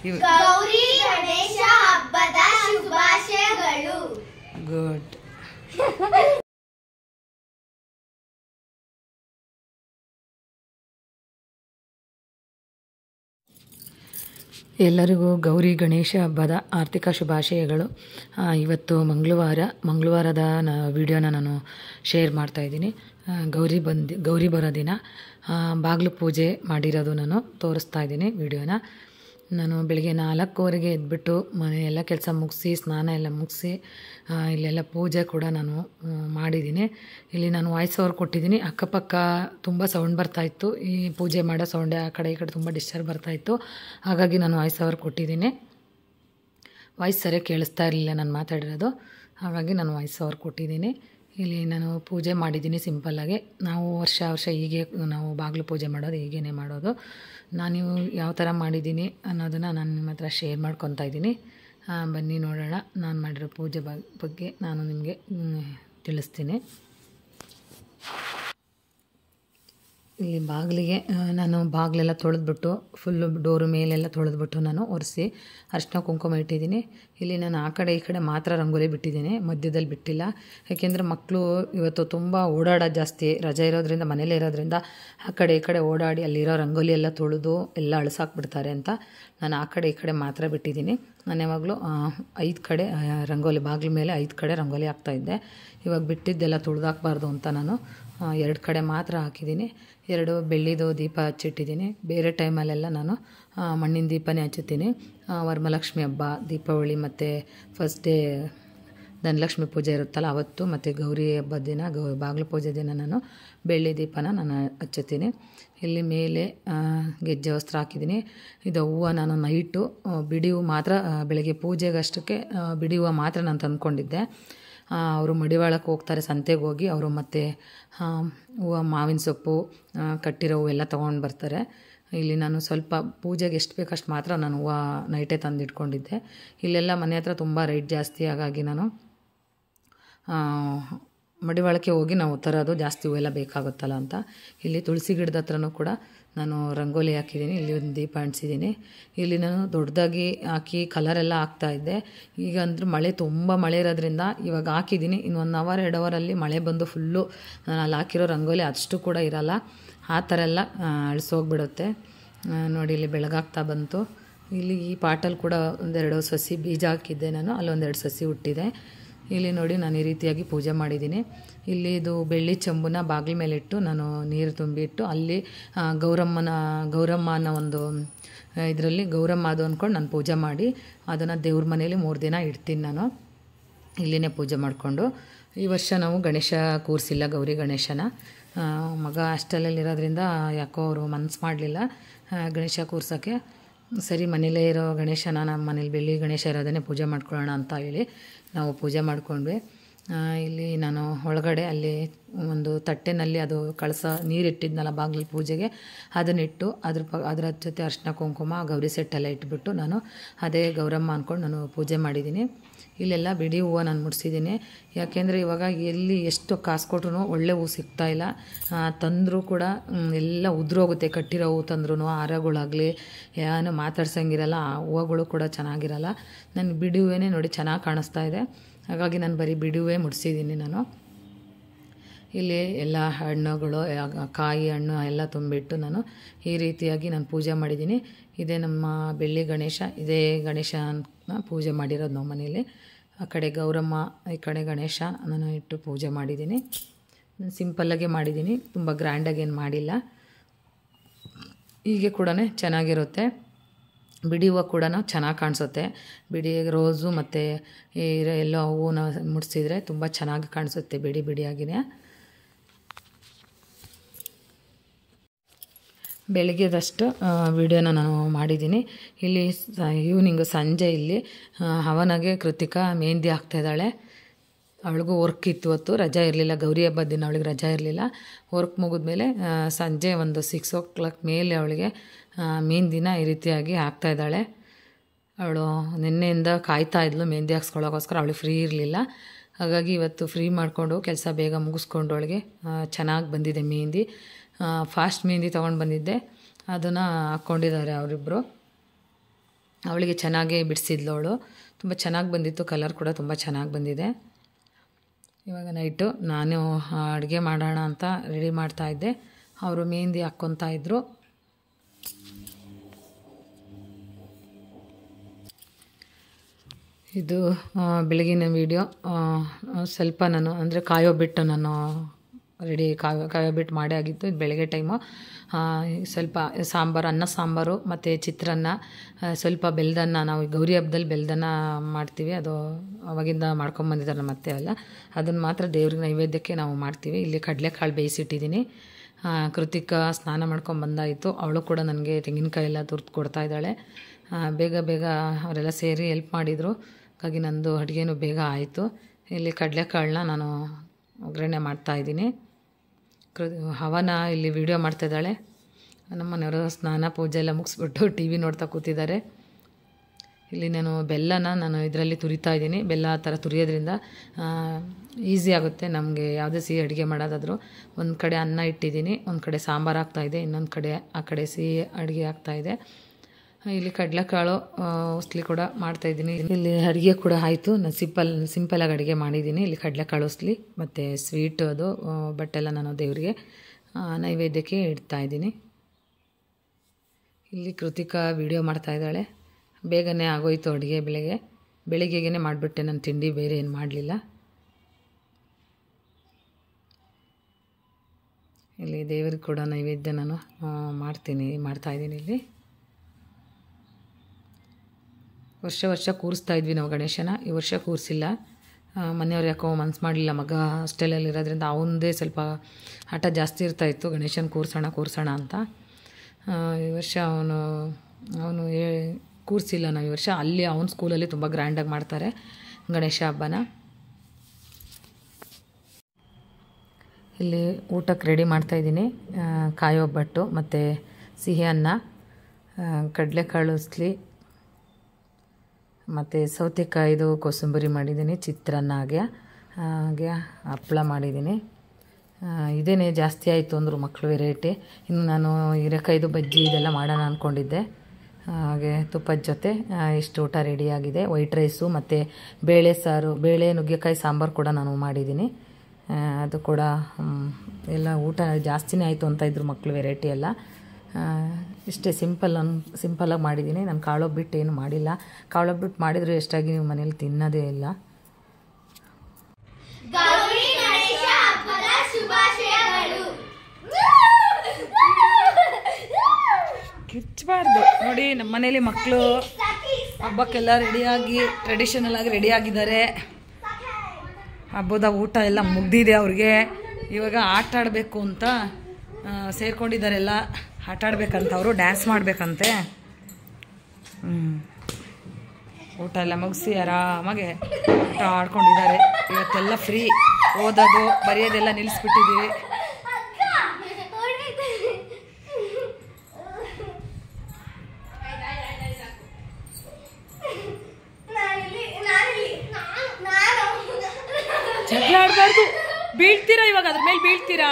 ಇವ್ ಗೌರಿ ಗಣೇಶ ಹಬ್ಬದ ಶುಭಾಶಯಗಳು ಗುಡ್ ಎಲ್ಲರಿಗೂ ಗೌರಿ ಗಣೇಶ ಹಬ್ಬದ ಆರ್ಥಿಕ ಶುಭಾಶಯಗಳು ಆ, ಇವತ್ತು ಮಂಗಳವಾರ ಮಂಗಳವಾರದ ನ ವಿಡಿಯೋನ ನಾನು ಶೇರ್ ಮಾಡ್ತಾಯಿದ್ದೀನಿ ಗೌರಿ ಬಂದು ಗೌರಿ ಬರೋ ದಿನ ಆ, ಬಾಗಿಲು ಪೂಜೆ ಮಾಡಿರೋದು ನಾನು ತೋರಿಸ್ತಾ ಇದ್ದೀನಿ ವಿಡಿಯೋನ ನಾನು ಬೆಳಿಗ್ಗೆ ನಾಲ್ಕೂವರೆಗೆ ಎದ್ಬಿಟ್ಟು ಮನೆ ಎಲ್ಲ ಕೆಲಸ ಮುಗಿಸಿ ಸ್ನಾನ ಎಲ್ಲ ಮುಗಿಸಿ ಇಲ್ಲೆಲ್ಲ ಪೂಜೆ ಕೂಡ ನಾನು ಆ, ಮಾಡಿದ್ದೀನಿ ಇಲ್ಲಿ ನಾನು ವಾಯ್ಸ್ ಓವರ್ ಕೊಟ್ಟಿದ್ದೀನಿ ಅಕ್ಕಪಕ್ಕ ತುಂಬ ಸೌಂಡ್ ಬರ್ತಾಯಿತ್ತು ಈ ಪೂಜೆ ಮಾಡೋ ಸೌಂಡೆ ಆ ಕಡೆ ಈ ಕಡೆ ತುಂಬ ಡಿಸ್ಟರ್ಬ್ ಬರ್ತಾಯಿತ್ತು ಹಾಗಾಗಿ ನಾನು ವಾಯ್ಸ್ ಓವರ್ ಕೊಟ್ಟಿದ್ದೀನಿ ವಾಯ್ಸ್ ಸರಿಯಾಗಿ ಕೇಳಿಸ್ತಾ ಇರಲಿಲ್ಲ ನಾನು ಮಾತಾಡಿರೋದು ಹಾಗಾಗಿ ನಾನು ವಾಯ್ಸ್ ಓವರ್ ಕೊಟ್ಟಿದ್ದೀನಿ ಇಲ್ಲಿ ನಾನು ಪೂಜೆ ಮಾಡಿದ್ದೀನಿ ಸಿಂಪಲ್ಲಾಗಿ ನಾವು ವರ್ಷ ವರ್ಷ ಹೀಗೆ ನಾವು ಬಾಗಿಲು ಪೂಜೆ ಮಾಡೋದು ಹೀಗೇ ಮಾಡೋದು ನಾನು ಯಾವ ಥರ ಮಾಡಿದ್ದೀನಿ ಅನ್ನೋದನ್ನು ನಾನು ನಿಮ್ಮ ಹತ್ರ ಶೇರ್ ಮಾಡ್ಕೊತಾ ಇದ್ದೀನಿ ಆ, ಬನ್ನಿ ನೋಡೋಣ ನಾನು ಮಾಡಿರೋ ಪೂಜೆ ಬಗ್- ಬಗ್ಗೆ ನಾನು ನಿಮಗೆ ಮ್, ತಿಳಿಸ್ತೀನಿ ಇಲ್ಲಿ ಬಾಗಿಲಿಗೆ ಆ, ನಾನು ಬಾಗಿಲೆಲ್ಲ ತೊಳೆದ್ಬಿಟ್ಟು ಫುಲ್ಲು ಡೋರು ಮೇಲೆಲ್ಲ ತೊಳೆದ್ಬಿಟ್ಟು ನಾನು ಒರೆಸಿ ಅರಿಶಿನ ಕುಂಕುಮ ಇಟ್ಟಿದ್ದೀನಿ ಇಲ್ಲಿ ನಾನು ಆ ಕಡೆ ಈ ಕಡೆ ಮಾತ್ರ ರಂಗೋಲಿ ಬಿಟ್ಟಿದ್ದೀನಿ ಮಧ್ಯದಲ್ಲಿ ಬಿಟ್ಟಿಲ್ಲ ಯಾಕೆಂದರೆ ಮಕ್ಕಳು ಇವತ್ತು ತುಂಬ ಓಡಾಡೋದು ಜಾಸ್ತಿ ರಜೆ ಇರೋದ್ರಿಂದ ಮನೇಲೇ ಇರೋದ್ರಿಂದ ಆ ಕಡೆ ಈ ಕಡೆ ಓಡಾಡಿ ಅಲ್ಲಿರೋ ರಂಗೋಲಿ ಎಲ್ಲ ತೊಳೆದು ಎಲ್ಲ ಅಳಿಸಾಕ್ಬಿಡ್ತಾರೆ ಅಂತ ನಾನು ಆ ಕಡೆ ಈ ಕಡೆ ಮಾತ್ರ ಬಿಟ್ಟಿದ್ದೀನಿ ನಾನು ಯಾವಾಗಲೂ ಐದು ಕಡೆ ಆ, ರಂಗೋಲಿ ಬಾಗಿಲ ಮೇಲೆ ಐದು ಕಡೆ ರಂಗೋಲಿ ಹಾಕ್ತಾಯಿದ್ದೆ ಇವಾಗ ಬಿಟ್ಟಿದ್ದೆಲ್ಲ ತುಳಿದಾಕ್ಬಾರ್ದು ಅಂತ ನಾನು ಎರಡು ಕಡೆ ಮಾತ್ರ ಹಾಕಿದ್ದೀನಿ ಎರಡು ಬೆಳ್ಳಿದು ದೀಪ ಹಚ್ಚಿಟ್ಟಿದ್ದೀನಿ ಬೇರೆ ಟೈಮಲ್ಲೆಲ್ಲ ನಾನು ಆ, ಮಣ್ಣಿನ ದೀಪನೇ ಹಚ್ಚುತ್ತೀನಿ ಆ, ವರಮಹಾಲಕ್ಷ್ಮಿ ಹಬ್ಬ ದೀಪಾವಳಿ ಮತ್ತು ಫಸ್ಟ್ ಡೇ ಧನಲಕ್ಷ್ಮಿ ಪೂಜೆ ಇರುತ್ತಲ್ಲ ಅವತ್ತು ಮತ್ತು ಗೌರಿ ಹಬ್ಬದ ದಿನ ಗೌ ಬಾಗಿಲು ಪೂಜೆ ದಿನ ನಾನು ಬೆಳ್ಳಿ ದೀಪನ ನಾನು ಹಚ್ಚುತ್ತೀನಿ ಇಲ್ಲಿ ಮೇಲೆ ಆ, ಗೆಜ್ಜೆ ವಸ್ತ್ರ ಹಾಕಿದ್ದೀನಿ ಇದು ಹೂವು ನಾನು ನೈಟು ಆ, ಬಿಡಿ ಹೂವು ಮಾತ್ರ ಆ, ಬೆಳಗ್ಗೆ ಪೂಜೆಗಷ್ಟಕ್ಕೆ ಆ, ಬಿಡಿ ಹೂವು ಮಾತ್ರ ನಾನು ತಂದ್ಕೊಂಡಿದ್ದೆ ಅವರು ಮಡಿವಾಳಕ್ಕೆ ಹೋಗ್ತಾರೆ ಸಂತೆಗೆ ಹೋಗಿ ಅವರು ಮತ್ತು ಹೂವು ಮಾವಿನ ಸೊಪ್ಪು ಆ, ಕಟ್ಟಿರೋ ಹೂವೆಲ್ಲ ತೊಗೊಂಡು ಬರ್ತಾರೆ ಇಲ್ಲಿ ನಾನು ಸ್ವಲ್ಪ ಪೂಜೆಗೆ ಎಷ್ಟು ಬೇಕು ಅಷ್ಟು ಮಾತ್ರ ನಾನು ಹೂವು ನೈಟೇ ತಂದು ಇಟ್ಕೊಂಡಿದ್ದೆ ಇಲ್ಲೆಲ್ಲ ಮನೆ ಹತ್ರ ತುಂಬ ರೇಟ್ ಜಾಸ್ತಿ ಹಾಗಾಗಿ ನಾನು ಆ, ಮಡಿವಾಳಕ್ಕೆ ಹೋಗಿ ನಾವು ತರೋದು ಜಾಸ್ತಿ ಹೂವೆಲ್ಲ ಬೇಕಾಗುತ್ತಲ್ಲ ಅಂತ ಇಲ್ಲಿ ತುಳಸಿ ಗಿಡದ ಹತ್ರನೂ ಕೂಡ ನಾನು ರಂಗೋಲಿ ಹಾಕಿದ್ದೀನಿ ಇಲ್ಲಿ ಒಂದು ದೀಪ ಅಂಟಿಸಿದ್ದೀನಿ ಇಲ್ಲಿ ನಾನು ದೊಡ್ಡದಾಗಿ ಹಾಕಿ ಕಲರೆಲ್ಲ ಹಾಕ್ತಾಯಿದ್ದೆ ಈಗ ಅಂದ್ರೆ ಮಳೆ ತುಂಬ ಮಳೆ ಇರೋದ್ರಿಂದ ಇವಾಗ ಹಾಕಿದ್ದೀನಿ ಇನ್ನು ಒನ್ ಅವರ್ ಎರಡು ಅವರಲ್ಲಿ ಮಳೆ ಬಂದು ಫುಲ್ಲು ನಾನು ಅಲ್ಲಿ ಹಾಕಿರೋ ರಂಗೋಲಿ ಅಷ್ಟು ಕೂಡ ಇರಲ್ಲ ಆ ಥರ ಎಲ್ಲ ಅಳಿಸೋಗ್ಬಿಡುತ್ತೆ ಆ, ನೋಡಿ ಇಲ್ಲಿ ಬೆಳಗಾಗ್ತಾ ಬಂತು ಇಲ್ಲಿ ಈ ಪಾಟಲ್ಲಿ ಕೂಡ ಒಂದೆರಡು ಸಸಿ ಬೀಜ ಹಾಕಿದ್ದೆ ನಾನು ಅಲ್ಲೊಂದೆರಡು ಸಸಿ ಹುಟ್ಟಿದೆ ಇಲ್ಲಿ ನೋಡಿ ನಾನು ಈ ರೀತಿಯಾಗಿ ಪೂಜೆ ಮಾಡಿದ್ದೀನಿ ಇಲ್ಲಿ ಇದು ಬೆಳ್ಳಿ ಚೆಂಬುನ ಬಾಗಿಲ ಮೇಲೆ ಇಟ್ಟು ನಾನು ನೀರು ತುಂಬಿಟ್ಟು ಅಲ್ಲಿ ಆ, ಗೌರಮ್ಮನ ಗೌರಮ್ಮ ಅನ್ನೋ ಒಂದು ಇದರಲ್ಲಿ ಗೌರಮ್ಮ ಅದು ಅಂದ್ಕೊಂಡು ನಾನು ಪೂಜೆ ಮಾಡಿ ಅದನ್ನು ದೇವ್ರ ಮನೇಲಿ ಮೂರು ದಿನ ಇಡ್ತೀನಿ ನಾನು ಇಲ್ಲಿನೇ ಪೂಜೆ ಮಾಡಿಕೊಂಡು ಈ ವರ್ಷ ನಾವು ಗಣೇಶ ಕೂರಿಸಿಲ್ಲ ಗೌರಿ ಗಣೇಶನ ಆ, ಮಗ ಹಾಸ್ಟೆಲಲ್ಲಿರೋದ್ರಿಂದ ಯಾಕೋ ಅವರು ಮನಸ್ಸು ಮಾಡಲಿಲ್ಲ ಗಣೇಶ ಕೂರ್ಸೋಕ್ಕೆ ಸರಿ ಮನೇಲೇ ಇರೋ ಗಣೇಶನ ನಮ್ಮ ಮನೇಲಿ ಬೆಳ್ಳಿ ಗಣೇಶ ಇರೋದನ್ನೇ ಪೂಜೆ ಮಾಡ್ಕೊಳ್ಳೋಣ ಅಂತ ಹೇಳಿ ನಾವು ಪೂಜೆ ಮಾಡ್ಕೊಂಡ್ವಿ ಆ, ಇಲ್ಲಿ ನಾನು ಒಳಗಡೆ ಅಲ್ಲಿ ಒಂದು ತಟ್ಟೆನಲ್ಲಿ ಅದು ಕಳಸ ನೀರಿಟ್ಟಿದ್ನಲ್ಲ ಬಾಗಿಲು ಪೂಜೆಗೆ ಅದನ್ನಿಟ್ಟು ಅದ್ರ ಪ ಅದರ ಜೊತೆ ಅರ್ಶಿನ ಕುಂಕುಮ ಗೌರಿ ಸೆಟ್ಟೆಲ್ಲ ಇಟ್ಬಿಟ್ಟು ನಾನು ಅದೇ ಗೌರಮ್ಮ ಅಂದ್ಕೊಂಡು ನಾನು ಪೂಜೆ ಮಾಡಿದ್ದೀನಿ ಇಲ್ಲೆಲ್ಲ ಬಿಡಿ ಹೂವು ನಾನು ಮುಡಿಸಿದ್ದೀನಿ ಯಾಕೆಂದರೆ ಇವಾಗ ಎಲ್ಲಿ ಎಷ್ಟು ಕಾಸು ಕೊಟ್ರು ಒಳ್ಳೆ ಹೂವು ಸಿಗ್ತಾ ಇಲ್ಲ ತಂದರೂ ಕೂಡ ಮ್, ಎಲ್ಲ ಉದುರೋಗುತ್ತೆ ಕಟ್ಟಿರೋ ಹೂವು ತಂದ್ರೂ ಹಾರಗಳಾಗಲಿ ಏನು ಮಾತಾಡ್ಸಂಗಿರಲ್ಲ ಆ ಹೂವುಗಳು ಕೂಡ ಚೆನ್ನಾಗಿರಲ್ಲ ನನಗೆ ಬಿಡಿ ಹೂವೇ ನೋಡಿ ಚೆನ್ನಾಗಿ ಕಾಣಿಸ್ತಾ ಇದೆ ಹಾಗಾಗಿ ನಾನು ಬರೀ ಬಿಡಿ ಹೂವೇ ಮುಡಿಸಿದ್ದೀನಿ ನಾನು ಇಲ್ಲಿ ಎಲ್ಲ ಹಣ್ಣುಗಳು ಯಾ- ಕಾಯಿ ಹಣ್ಣು ಎಲ್ಲ ತುಂಬಿಟ್ಟು ನಾನು ಈ ರೀತಿಯಾಗಿ ನಾನು ಪೂಜೆ ಮಾಡಿದ್ದೀನಿ ಇದೇ ನಮ್ಮ ಬೆಳ್ಳಿ ಗಣೇಶ ಇದೇ ಗಣೇಶನ ಪೂಜೆ ಮಾಡಿರೋದು ನಾವು ಮನೇಲಿ ಆ ಕಡೆ ಗೌರಮ್ಮ ಈ ಕಡೆ ಗಣೇಶ ನಾನು ಇಟ್ಟು ಪೂಜೆ ಮಾಡಿದ್ದೀನಿ ಸಿಂಪಲ್ಲಾಗೆ ಮಾಡಿದ್ದೀನಿ ತುಂಬ ಗ್ರ್ಯಾಂಡಾಗಿ ಏನು ಮಾಡಿಲ್ಲ ಹೀಗೆ ಕೂಡ ಚೆನ್ನಾಗಿರುತ್ತೆ ಬಿಡಿ ಹೂವು ಕೂಡ ಚೆನ್ನಾಗಿ ಕಾಣಿಸುತ್ತೆ ಬಿಡಿ ರೋಸು ಮತ್ತು ಈ ಎಲ್ಲ ಹೂವನ್ನ ಮುಡಿಸಿದ್ರೆ ತುಂಬ ಚೆನ್ನಾಗಿ ಕಾಣಿಸುತ್ತೆ ಬಿಡಿ ಬಿಡಿಯಾಗಿನೇ ಬೆಳಗ್ಗೆದಷ್ಟು ವಿಡಿಯೋನ ನಾನು ಮಾಡಿದ್ದೀನಿ ಇಲ್ಲಿ ಈವ್ನಿಂಗು ಸಂಜೆ ಇಲ್ಲಿ ಆ, ಹವನಗೆ ಕೃತಿಕಾ ಮೆಹಂದಿ ಹಾಕ್ತಾಯಿದ್ದಾಳೆ ಅವಳಿಗೂ ವರ್ಕ್ ಇತ್ತು ಹೊತ್ತು ರಜಾ ಇರಲಿಲ್ಲ ಗೌರಿ ಹಬ್ಬದ ದಿನ ಅವಳಿಗೆ ರಜಾ ಇರಲಿಲ್ಲ ವರ್ಕ್ ಮುಗಿದ್ಮೇಲೆ ಆ, ಸಂಜೆ ಒಂದು ಸಿಕ್ಸ್ ಓ ಕ್ಲಾಕ್ ಮೇಲೆ ಅವಳಿಗೆ ಆ, ಮೆಹಂದಿನ ಈ ರೀತಿಯಾಗಿ ಹಾಕ್ತಾಯಿದ್ದಾಳೆ ಅವಳು ನಿನ್ನೆಯಿಂದ ಕಾಯ್ತಾ ಇದ್ಲು ಮೆಹಂದಿ ಹಾಕ್ಸ್ಕೊಳ್ಳೋಕ್ಕೋಸ್ಕರ ಅವಳಿಗೆ ಫ್ರೀ ಇರಲಿಲ್ಲ ಹಾಗಾಗಿ ಇವತ್ತು ಫ್ರೀ ಮಾಡಿಕೊಂಡು ಕೆಲಸ ಬೇಗ ಮುಗಿಸ್ಕೊಂಡು ಅವಳಿಗೆ ಚೆನ್ನಾಗಿ ಬಂದಿದೆ ಮೆಹಂದಿ ಫಾಸ್ಟ್ ಮೆಹಂದಿ ತೊಗೊಂಡು ಬಂದಿದ್ದೆ ಅದನ್ನು ಹಾಕ್ಕೊಂಡಿದ್ದಾರೆ ಅವರಿಬ್ಬರು ಅವಳಿಗೆ ಚೆನ್ನಾಗಿ ಬಿಡಿಸಿದ್ಲು ಅವಳು ತುಂಬ ಚೆನ್ನಾಗಿ ಬಂದಿತ್ತು ಕಲರ್ ಕೂಡ ತುಂಬ ಚೆನ್ನಾಗಿ ಬಂದಿದೆ ಇವಾಗ ನೈಟು ನಾನು ಅಡುಗೆ ಮಾಡೋಣ ಅಂತ ರೆಡಿ ಮಾಡ್ತಾಯಿದ್ದೆ ಅವರು ಮೆಹಂದಿ ಹಾಕ್ಕೊತಾ ಇದ್ದರು ಇದು ಆ, ಬೆಳಗಿನ ವೀಡಿಯೋ ಸ್ವಲ್ಪ ನಾನು ಅಂದರೆ ಕಾಯೋ ಬಿಟ್ಟು ನಾನು ರೆಡಿ ಕಾಯೋ ಕಾಯೋ ಬಿಟ್ಟು ಮಾಡೇ ಆಗಿತ್ತು ಇದು ಬೆಳಗ್ಗೆ ಟೈಮು ಆ, ಸ್ವಲ್ಪ ಸಾಂಬಾರು ಅನ್ನ ಸಾಂಬಾರು ಮತ್ತು ಚಿತ್ರಾನ್ನ ಆ, ಸ್ವಲ್ಪ ಬೆಲ್ದನ್ನ ನಾವು ಈ ಗೌರಿ ಹಬ್ಬದಲ್ಲಿ ಬೆಲ್ದನ್ನ ಮಾಡ್ತೀವಿ ಅದು ಅವಾಗಿಂದ ಮಾಡ್ಕೊಂಬಂದಿದ್ದಾರೆ ನಮ್ಮ ಅತ್ತೆ ಎಲ್ಲ ಅದನ್ನು ಮಾತ್ರ ದೇವ್ರಿಗೆ ನೈವೇದ್ಯಕ್ಕೆ ನಾವು ಮಾಡ್ತೀವಿ ಇಲ್ಲಿ ಕಡಲೆಕಾಳು ಬೇಯಿಸಿಟ್ಟಿದ್ದೀನಿ ಆ, ಕೃತಿಕಾ ಸ್ನಾನ ಮಾಡ್ಕೊಂಡು ಬಂದಾಯಿತು ಅವಳು ಕೂಡ ನನಗೆ ತೆಂಗಿನಕಾಯಿ ಎಲ್ಲ ತುರ್ದು ಕೊಡ್ತಾ ಇದ್ದಾಳೆ ಆ, ಬೇಗ ಬೇಗ ಅವರೆಲ್ಲ ಸೇರಿ ಹೆಲ್ಪ್ ಮಾಡಿದರು ಹಾಗಾಗಿ ನಂದು ಅಡುಗೆನೂ ಬೇಗ ಆಯಿತು ಇಲ್ಲಿ ಕಡಲೆಕಾಳನ್ನ ನಾನು ಒಗ್ಗರಣೆ ಮಾಡ್ತಾಯಿದ್ದೀನಿ ಕೃ ಹವನ ಇಲ್ಲಿ ವಿಡಿಯೋ ಮಾಡ್ತಾಯಿದ್ದಾಳೆ ನಮ್ಮ ಮನೆಯವರು ಸ್ನಾನ ಪೂಜೆ ಎಲ್ಲ ಮುಗಿಸ್ಬಿಟ್ಟು ಟಿ ವಿ ನೋಡ್ತಾ ಕೂತಿದ್ದಾರೆ ಇಲ್ಲಿ ನಾನು ಬೆಲ್ಲನ ನಾನು ಇದರಲ್ಲಿ ತುರಿತಾ ಇದ್ದೀನಿ ಬೆಲ್ಲ ಆ ಥರ ತುರಿಯೋದ್ರಿಂದ ಈಸಿ ಆಗುತ್ತೆ ನಮಗೆ ಯಾವುದೇ ಸಿಹಿ ಅಡುಗೆ ಮಾಡೋದಾದರೂ ಒಂದು ಕಡೆ ಅನ್ನ ಇಟ್ಟಿದ್ದೀನಿ ಒಂದು ಕಡೆ ಸಾಂಬಾರು ಆಗ್ತಾಯಿದೆ ಇನ್ನೊಂದು ಕಡೆ ಆ ಕಡೆ ಸಿಹಿ ಅಡುಗೆ ಆಗ್ತಾಯಿದೆ ಇಲ್ಲಿ ಕಡಲೆಕಾಳು ಉಸ್ಲಿ ಕೂಡ ಮಾಡ್ತಾಯಿದ್ದೀನಿ ಇಲ್ಲಿ ಅಡುಗೆ ಕೂಡ ಆಯಿತು ನಾನು ಸಿಂಪಲ್ ಸಿಂಪಲಾಗಿ ಅಡುಗೆ ಮಾಡಿದ್ದೀನಿ ಇಲ್ಲಿ ಕಡಲೆಕಾಳು ಉಸ್ಲಿ ಮತ್ತು ಸ್ವೀಟ್ ಅದು ಆ, ಬಟ್ಟೆಲ್ಲ ನಾನು ದೇವರಿಗೆ ಆ, ನೈವೇದ್ಯಕ್ಕೆ ಇಡ್ತಾ ಇದ್ದೀನಿ ಇಲ್ಲಿ ಕೃತಿಕಾ ವಿಡಿಯೋ ಮಾಡ್ತಾ ಇದ್ದಾಳೆ ಬೇಗನೆ ಆಗೋಯ್ತು ಅಡುಗೆ ಬೆಳಗ್ಗೆ ಬೆಳಿಗ್ಗೆಗೆ ಮಾಡಿಬಿಟ್ಟೆ ನಾನು ತಿಂಡಿ ಬೇರೆ ಏನು ಮಾಡಲಿಲ್ಲ ಇಲ್ಲಿ ದೇವರಿಗೆ ಕೂಡ ನೈವೇದ್ಯ ನಾನು ಆ, ಮಾಡ್ತೀನಿ ಮಾಡ್ತಾಯಿದ್ದೀನಿ ಇಲ್ಲಿ ವರ್ಷ ವರ್ಷ ಕೂರಿಸ್ತಾ ಇದ್ವಿ ನಾವು ಗಣೇಶನ ಈ ವರ್ಷ ಕೂರಿಸಿಲ್ಲ ಮನೆಯವ್ರು ಯಾಕೋ ಮನ್ಸು ಮಾಡಲಿಲ್ಲ ಮಗ ಹಾಸ್ಟೆಲಲ್ಲಿ ಇರೋದ್ರಿಂದ ಅವನದೇ ಸ್ವಲ್ಪ ಆಟ ಜಾಸ್ತಿ ಇರ್ತಾಯಿತ್ತು ಗಣೇಶನ ಕೂರ್ಸೋಣ ಕೂರ್ಸೋಣ ಅಂತ ಆ, ಈ ವರ್ಷ ಅವನು ಅವನು ಏ ಕೂರಿಸಿಲ್ಲ ನಾವು ಈ ವರ್ಷ ಅಲ್ಲಿ ಅವನ ಸ್ಕೂಲಲ್ಲಿ ತುಂಬ ಗ್ರ್ಯಾಂಡಾಗಿ ಮಾಡ್ತಾರೆ ಗಣೇಶ ಹಬ್ಬನ ಇಲ್ಲಿ ಊಟಕ್ಕೆ ರೆಡಿ ಮಾಡ್ತಾಯಿದ್ದೀನಿ ಕಾಯಿ ಒಬ್ಬಟ್ಟು ಮತ್ತು ಸಿಹಿ ಅನ್ನ ಆ, ಕಡಲೆಕಾಳು ಉಸ್ಲಿ ಮತ್ತು ಸೌತೆಕಾಯಿದು ಕೋಸಂಬರಿ ಮಾಡಿದ್ದೀನಿ ಚಿತ್ರಾನ್ನ ಹಾಗೆ ಹಾಗೆ ಹಪ್ಪಳ ಮಾಡಿದ್ದೀನಿ ಆ, ಇದೇನೇ ಜಾಸ್ತಿ ಆಯಿತು ಅಂದರು ಮಕ್ಕಳು ವೆರೈಟಿ ಇನ್ನು ನಾನು ಹೀರೆಕಾಯ್ದು ಬಜ್ಜಿ ಇದೆಲ್ಲ ಮಾಡೋಣ ಅಂದ್ಕೊಂಡಿದ್ದೆ ಹಾಗೆ ತುಪ್ಪದ ಜೊತೆ ಆ, ಇಷ್ಟು ಊಟ ರೆಡಿಯಾಗಿದೆ ವೈಟ್ ರೈಸು ಮತ್ತು ಬೇಳೆ ಸಾರು ಬೇಳೆ ನುಗ್ಗೆಕಾಯಿ ಸಾಂಬಾರು ಕೂಡ ನಾನು ಮಾಡಿದ್ದೀನಿ ಆ, ಅದು ಕೂಡ ಮ್, ಎಲ್ಲ ಊಟ ಜಾಸ್ತಿನೇ ಆಯಿತು ಅಂತ ಇದ್ರು ಮಕ್ಕಳು ವೆರೈಟಿ ಎಲ್ಲ ಆ, ಇಷ್ಟೇ ಸಿಂಪಲ್ ನಾನು ಸಿಂಪಲಾಗಿ ಮಾಡಿದ್ದೀನಿ ನಾನು ಕಾಳೊಬ್ಬಿಟ್ಟು ಏನು ಮಾಡಿಲ್ಲ ಕಾಳೊಬ್ಬಿಟ್ಟು ಮಾಡಿದರೂ ಎಷ್ಟಾಗಿ ನೀವು ಮನೇಲಿ ತಿನ್ನೋದೇ ಇಲ್ಲ ಗೌರಿ ಗಣೇಶ ಹಬ್ಬದ ಶುಭಾಶಯಗಳು ಕಿಚ್ಚಬಾರ್ದು ನೋಡಿ ನಮ್ಮ ಮನೇಲಿ ಮಕ್ಕಳು ಹಬ್ಬಕ್ಕೆಲ್ಲ ರೆಡಿಯಾಗಿ ಟ್ರೆಡಿಷನಲ್ ಆಗಿ ರೆಡಿಯಾಗಿದ್ದಾರೆ ಹಬ್ಬದ ಊಟ ಎಲ್ಲ ಮುಗ್ದಿದೆ ಅವ್ರಿಗೆ ಇವಾಗ ಆಟ ಆಡಬೇಕು ಅಂತ ಆ, ಸೇರ್ಕೊಂಡಿದ್ದಾರೆಲ್ಲ ಆಟ ಆಡ್ಬೇಕಂತ ಅವರು ಡ್ಯಾನ್ಸ್ ಮಾಡಬೇಕಂತೆ ಊಟ ಎಲ್ಲ ಮುಗಿಸಿ ಆರಾಮಾಗಿ ಊಟ ಆಡ್ಕೊಂಡಿದ್ದಾರೆ ಇವತ್ತೆಲ್ಲ ಫ್ರೀ ಓದೋದು ಬರೆಯೋದೆಲ್ಲ ನಿಲ್ಲಿಸ್ಬಿಟ್ಟಿದ್ದೀವಿ ನಾನಿಲ್ಲಿ ನಾನಿಲ್ಲಿ ನಾನು ನಾನು ಜಗಳ ಆಡಬಾರ್ದು ಬೀಳ್ತೀರಾ ಇವಾಗ ಅದ್ರ ಮೇಲೆ ಬೀಳ್ತೀರಾ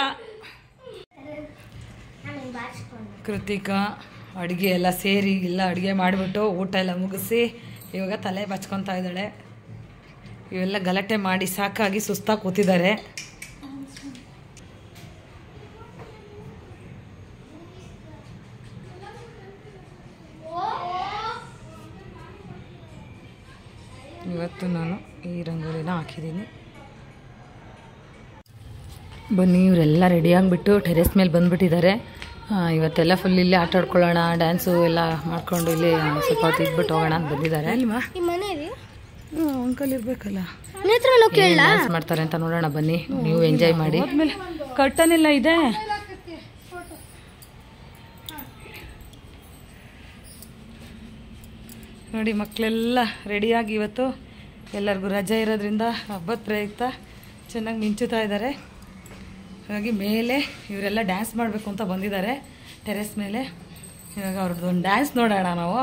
ನಾನು ಬಾಚಿಕೊಂಡು ಕೃತಿಕಾ ಅಡುಗೆ ಎಲ್ಲ ಸೇರಿ ಎಲ್ಲ ಅಡುಗೆ ಮಾಡಿಬಿಟ್ಟು ಊಟ ಎಲ್ಲ ಮುಗಿಸಿ ಇವಾಗ ತಲೆ ಬಚ್ಕೊತಾ ಇದ್ದಾಳೆ ಇವೆಲ್ಲ ಗಲಾಟೆ ಮಾಡಿ ಸಾಕಾಗಿ ಸುಸ್ತಾಗಿ ಕೂತಿದ್ದಾರೆ ಇವತ್ತು ನಾನು ಈ ರಂಗೋಲಿನ ಹಾಕಿದ್ದೀನಿ ಬನ್ನಿ ಇವರೆಲ್ಲ ರೆಡಿ ಆಗಿಬಿಟ್ಟು ಟೆರೆಸ್ ಮೇಲೆ ಬಂದುಬಿಟ್ಟಿದ್ದಾರೆ ಇವತ್ತೆಲ್ಲ ಫುಲ್ ಇಲ್ಲೇ ಆಟ ಆಡ್ಕೊಳ್ಳೋಣ ಡ್ಯಾನ್ಸು ಎಲ್ಲ ಮಾಡ್ಕೊಂಡು ಇಲ್ಲಿ ಸ್ವಲ್ಪ ಹೊತ್ತು ಇದ್ಬಿಟ್ಟು ಹೋಗೋಣ ಅಂತ ಬಂದಿದ್ದಾರೆ ಅಲ್ವಾ ಈ ಮನೇಲಿ ಅಂಕಲ್ ಇರಬೇಕಲ್ಲ ನೇತ್ರನು ಡ್ಯಾನ್ಸ್ ಮಾಡ್ತಾರೆ ಅಂತ ನೋಡೋಣ ಬನ್ನಿ ನೀವು ಎಂಜಾಯ್ ಮಾಡಿ ಆದ್ಮೇಲೆ ಕರ್ಟನ್ ಎಲ್ಲ ಇದೆ ನೋಡಿ ಮಕ್ಕಳೆಲ್ಲ ರೆಡಿಯಾಗಿ ಇವತ್ತು ಎಲ್ಲರಿಗೂ ರಜೆ ಇರೋದ್ರಿಂದ ಹಬ್ಬದ ಪ್ರಯುಕ್ತ ಚೆನ್ನಾಗಿ ಮಿಂಚುತ್ತಾ ಇದ್ದಾರೆ ಹಾಗಾಗಿ ಮೇಲೆ ಇವರೆಲ್ಲ ಡ್ಯಾನ್ಸ್ ಮಾಡಬೇಕು ಅಂತ ಬಂದಿದ್ದಾರೆ ಟೆರೆಸ್ ಮೇಲೆ ಇವಾಗ ಅವ್ರದ್ದು ಒಂದು ಡ್ಯಾನ್ಸ್ ನೋಡೋಣ ನಾವು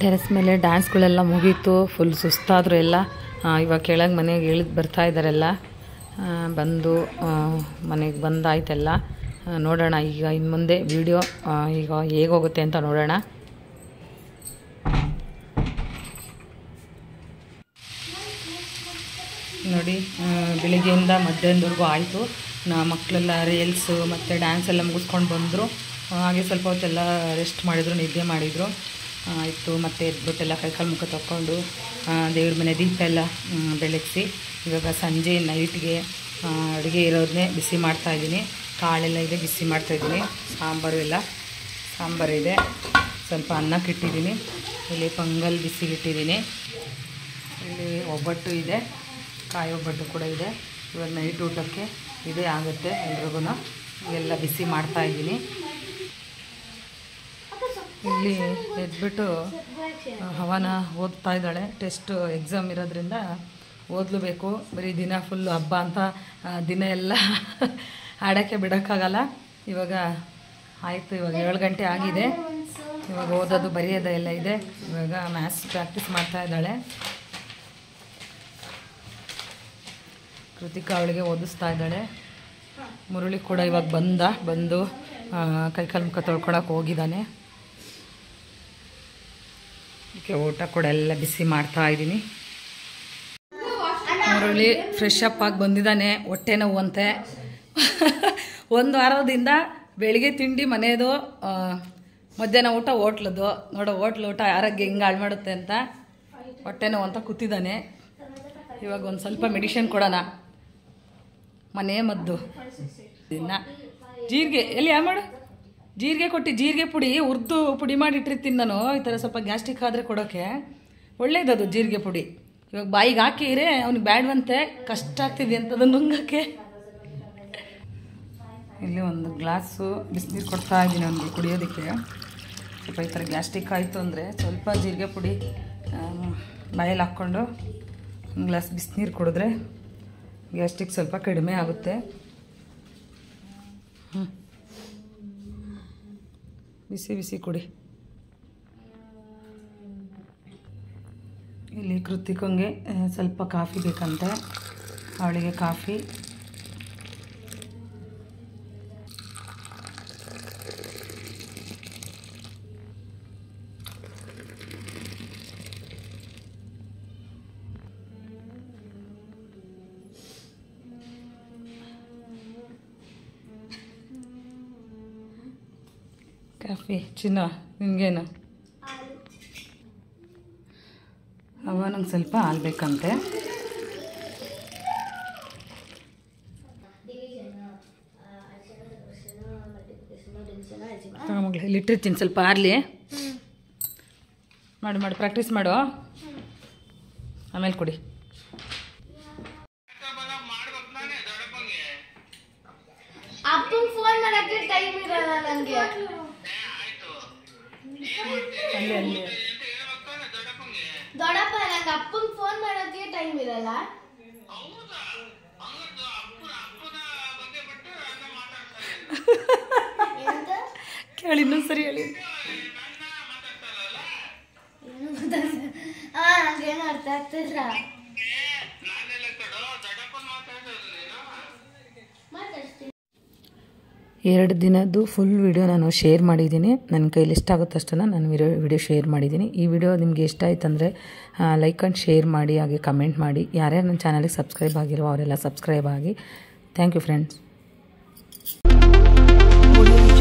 ಟೆರೆಸ್ ಮೇಲೆ ಡ್ಯಾನ್ಸ್ಗಳೆಲ್ಲ ಮುಗೀತು ಫುಲ್ ಸುಸ್ತಾದರು ಎಲ್ಲ ಆ, ಇವಾಗ ಕೆಳಗೆ ಮನೆಗೆ ಇಳಿದು ಬರ್ತಾ ಇದ್ದಾರೆಲ್ಲ ಆ, ಬಂದು ಮನೆಗೆ ಬಂದಾಯ್ತೆಲ್ಲ ಆ, ನೋಡೋಣ ಈಗ ಇನ್ನು ಮುಂದೆ ವಿಡಿಯೋ ಈಗ ಹೇಗೋಗುತ್ತೆ ಅಂತ ನೋಡೋಣ ನೋಡಿ ಆ, ಬೆಳಿಗ್ಗೆಯಿಂದ ಮಧ್ಯಾಹ್ನದವರೆಗೂ ಆಯಿತು ನಾ ಮಕ್ಕಳೆಲ್ಲ ರೀಲ್ಸು ಮತ್ತು ಡ್ಯಾನ್ಸ್ ಎಲ್ಲ ಮುಗಿಸ್ಕೊಂಡು ಬಂದರು ಹಾಗೆ ಸ್ವಲ್ಪ ಹೊತ್ತೆಲ್ಲ ರೆಸ್ಟ್ ಮಾಡಿದರು ನಿದ್ದೆ ಮಾಡಿದರು ಆಯಿತು ಮತ್ತು ಎದ್ಬಿಟ್ಟೆಲ್ಲ ಕೈಕಾಲು ಮುಖ ತಕ್ಕೊಂಡು ದೇವ್ರ ಮನೆ ದೀಪ ಎಲ್ಲ ಮ್, ಬೆಳಗಿಸಿ ಇವಾಗ ಸಂಜೆ ನೈಟ್ಗೆ ಅಡುಗೆ ಇರೋದನ್ನೇ ಬಿಸಿ ಮಾಡ್ತಾಯಿದ್ದೀನಿ ಕಾಳೆಲ್ಲ ಇದೆ ಬಿಸಿ ಮಾಡ್ತಾಯಿದ್ದೀನಿ ಸಾಂಬಾರು ಎಲ್ಲ ಸಾಂಬಾರು ಇದೆ ಸ್ವಲ್ಪ ಅನ್ನಕ್ಕೆ ಇಟ್ಟಿದ್ದೀನಿ ಇಲ್ಲಿ ಪೊಂಗಲ್ ಬಿಸಿಗಿಟ್ಟಿದ್ದೀನಿ ಇಲ್ಲಿ ಒಬ್ಬಟ್ಟು ಇದೆ ಕಾಯಿ ಒಬ್ಬಟ್ಟು ಕೂಡ ಇದೆ ಇವಾಗ ನೈಟ್ ಊಟಕ್ಕೆ ಇದೇ ಆಗುತ್ತೆ ಎಲ್ರಿಗೂ ಎಲ್ಲ ಬಿಸಿ ಮಾಡ್ತಾ ಇದ್ದೀನಿ ಇಲ್ಲಿ ಎದ್ಬಿಟ್ಟು ಆ, ಹವನ ಓದ್ತಾ ಇದ್ದಾಳೆ ಟೆಸ್ಟ್ ಎಕ್ಸಾಮ್ ಇರೋದ್ರಿಂದ ಓದಲೇಬೇಕು ಬರೀ ದಿನ ಫುಲ್ಲು ಹಬ್ಬ ಅಂತ ಆ, ದಿನ ಎಲ್ಲ ಆಡೋಕ್ಕೆ ಬಿಡೋಕ್ಕಾಗಲ್ಲ ಇವಾಗ ಆಯಿತು ಇವಾಗ ಏಳು ಗಂಟೆ ಆಗಿದೆ ಇವಾಗ ಓದೋದು ಬರೆಯೋದು ಎಲ್ಲ ಇದೆ ಇವಾಗ ಮ್ಯಾಥ್ಸ್ ಪ್ರಾಕ್ಟೀಸ್ ಮಾಡ್ತಾ ಇದ್ದಾಳೆ ಕೃತಿಕಾ ಅವಳಿಗೆ ಓದಿಸ್ತಾ ಇದ್ದಾಳೆ ಮುರಳಿ ಕೂಡ ಇವಾಗ ಬಂದ ಬಂದು ಆ, ಕೈಕಾಲು ಮುಖ ತೊಳ್ಕೊಳಕ್ಕೆ ಹೋಗಿದ್ದಾನೆ ಅದಕ್ಕೆ ಊಟ ಕೂಡ ಎಲ್ಲ ಬಿಸಿ ಮಾಡ್ತಾ ಇದ್ದೀನಿ ಮುರಳಿ ಫ್ರೆಶ್ ಅಪ್ ಆಗಿ ಬಂದಿದ್ದಾನೆ ಹೊಟ್ಟೆ ನೋವಂತೆ ಒಂದು ವಾರದಿಂದ ಬೆಳಿಗ್ಗೆ ತಿಂಡಿ ಮನೆಯದು ಆ, ಮಧ್ಯಾಹ್ನ ಊಟ ಹೋಟ್ಲದು ನೋಡೋ ಹೋಟ್ಲ್ ಊಟ ಆರೋಗ್ಯ ಹಿಂಗೆ ಹಾಳು ಮಾಡುತ್ತೆ ಅಂತ ಹೊಟ್ಟೆ ನೋವು ಅಂತ ಕೂತಿದ್ದಾನೆ ಇವಾಗ ಒಂದು ಸ್ವಲ್ಪ ಮೆಡಿಷನ್ ಕೊಡೋಣ ಮನೆ ಮದ್ದು ದಿನ ಜೀರಿಗೆ ಎಲ್ಲಿ ಯಾವ ಮಾಡು ಜೀರಿಗೆ ಕೊಟ್ಟು ಜೀರಿಗೆ ಪುಡಿ ಹುರಿದು ಪುಡಿ ಮಾಡಿಟ್ಟಿರ್ತೀನಿ ನಾನು ಈ ಥರ ಸ್ವಲ್ಪ ಗ್ಯಾಸ್ಟ್ರಿಕ್ ಆದರೆ ಕೊಡೋಕ್ಕೆ ಒಳ್ಳೇದದು ಜೀರಿಗೆ ಪುಡಿ ಇವಾಗ ಬಾಯಿಗೆ ಹಾಕಿದ್ರೆ ಅವ್ನಿಗೆ ಬ್ಯಾಡ್ವಂತೆ ಕಷ್ಟ ಆಗ್ತಿದೆ ಅಂತದ ನುಂಗಕ್ಕೆ ಇಲ್ಲಿ ಒಂದು ಗ್ಲಾಸು ಬಿಸಿನೀರು ಕೊಡ್ತಾ ಇದ್ದೀನಿ ಅವ್ನಿಗೆ ಕುಡಿಯೋದಕ್ಕೆ ಸ್ವಲ್ಪ ಈ ಥರ ಗ್ಯಾಸ್ಟ್ರಿಕ್ ಆಯಿತು ಅಂದರೆ ಸ್ವಲ್ಪ ಜೀರಿಗೆ ಪುಡಿ ಬಾಯಲ್ಲಿ ಹಾಕ್ಕೊಂಡು ಒಂದು ಗ್ಲಾಸ್ ಬಿಸಿನೀರು ಕುಡಿದ್ರೆ ಗ್ಯಾಸ್ಟ್ರಿಕ್ ಸ್ವಲ್ಪ ಕಡಿಮೆ ಆಗುತ್ತೆ ಹ್ಞೂ ಬಿಸಿ ಬಿಸಿ ಕುಡಿ ಇಲ್ಲಿ ಕೃತಿಕಂಗೆ ಆ, ಸ್ವಲ್ಪ ಕಾಫಿ ಬೇಕಂತೆ ಅವಳಿಗೆ ಕಾಫಿ ಕಾಫಿ ಚಿನ್ನ ನಿಮಗೇನು ಅವ ನಂಗೆ ಸ್ವಲ್ಪ ಹಾಲು ಬೇಕಂತೆ ತಗೊಂಬಗ್ಲಿ ಇಲ್ಲಿ ಇಟ್ಟಿರ್ತೀನಿ ಸ್ವಲ್ಪ ಆರ್ಲಿ ಮಾಡು ಮಾಡು ಪ್ರಾಕ್ಟೀಸ್ ಮಾಡು ಆಮೇಲೆ ಕೊಡಿ ಅಪ್ಪಂಗೆ ಫೋನ್ ಮಾಡಕ್ಕೆ ಟೈಮ್ ಇರಲ್ಲ ನನಗೆ ಅಲ್ಲಿ ಅಲ್ಲಿ ದೊಡ್ಡಪ್ಪ ನಂಗೆ ಅಪ್ಪಂಗೆ ಫೋನ್ ಮಾಡೋಕ್ಕೆ ಟೈಮ್ ಇರಲ್ಲ ಎಂತ ಕೇಳಿ ಇನ್ನೊಂದು ಸರಿ ಹೇಳಿ ಹಾ ನಂಗೇನು ಅರ್ಥ ಆಗ್ತಿಲ್ಲ ಮಾತಾಡ್ತೀನಿ ಎರಡು ದಿನದ್ದು ಫುಲ್ ವಿಡಿಯೋ ನಾನು ಶೇರ್ ಮಾಡಿದ್ದೀನಿ ನನ್ನ ಕೈಲಿ ಎಷ್ಟಾಗುತ್ತೋ ಅಷ್ಟನ್ನು ನಾನು ವಿಡಿಯೋ ವಿಡಿಯೋ ಶೇರ್ ಮಾಡಿದ್ದೀನಿ ಈ ವಿಡಿಯೋ ನಿಮಗೆ ಇಷ್ಟ ಆಯ್ತು ಅಂದರೆ ಲೈಕ್ ಆ್ಯಂಡ್ ಶೇರ್ ಮಾಡಿ ಹಾಗೆ ಕಮೆಂಟ್ ಮಾಡಿ ಯಾರ್ಯಾರು ನನ್ನ ಚಾನಲಿಗೆ ಸಬ್ಸ್ಕ್ರೈಬ್ ಆಗಿರೋ ಅವರೆಲ್ಲ ಸಬ್ಸ್ಕ್ರೈಬ್ ಆಗಿ ಥ್ಯಾಂಕ್ ಯು ಫ್ರೆಂಡ್ಸ್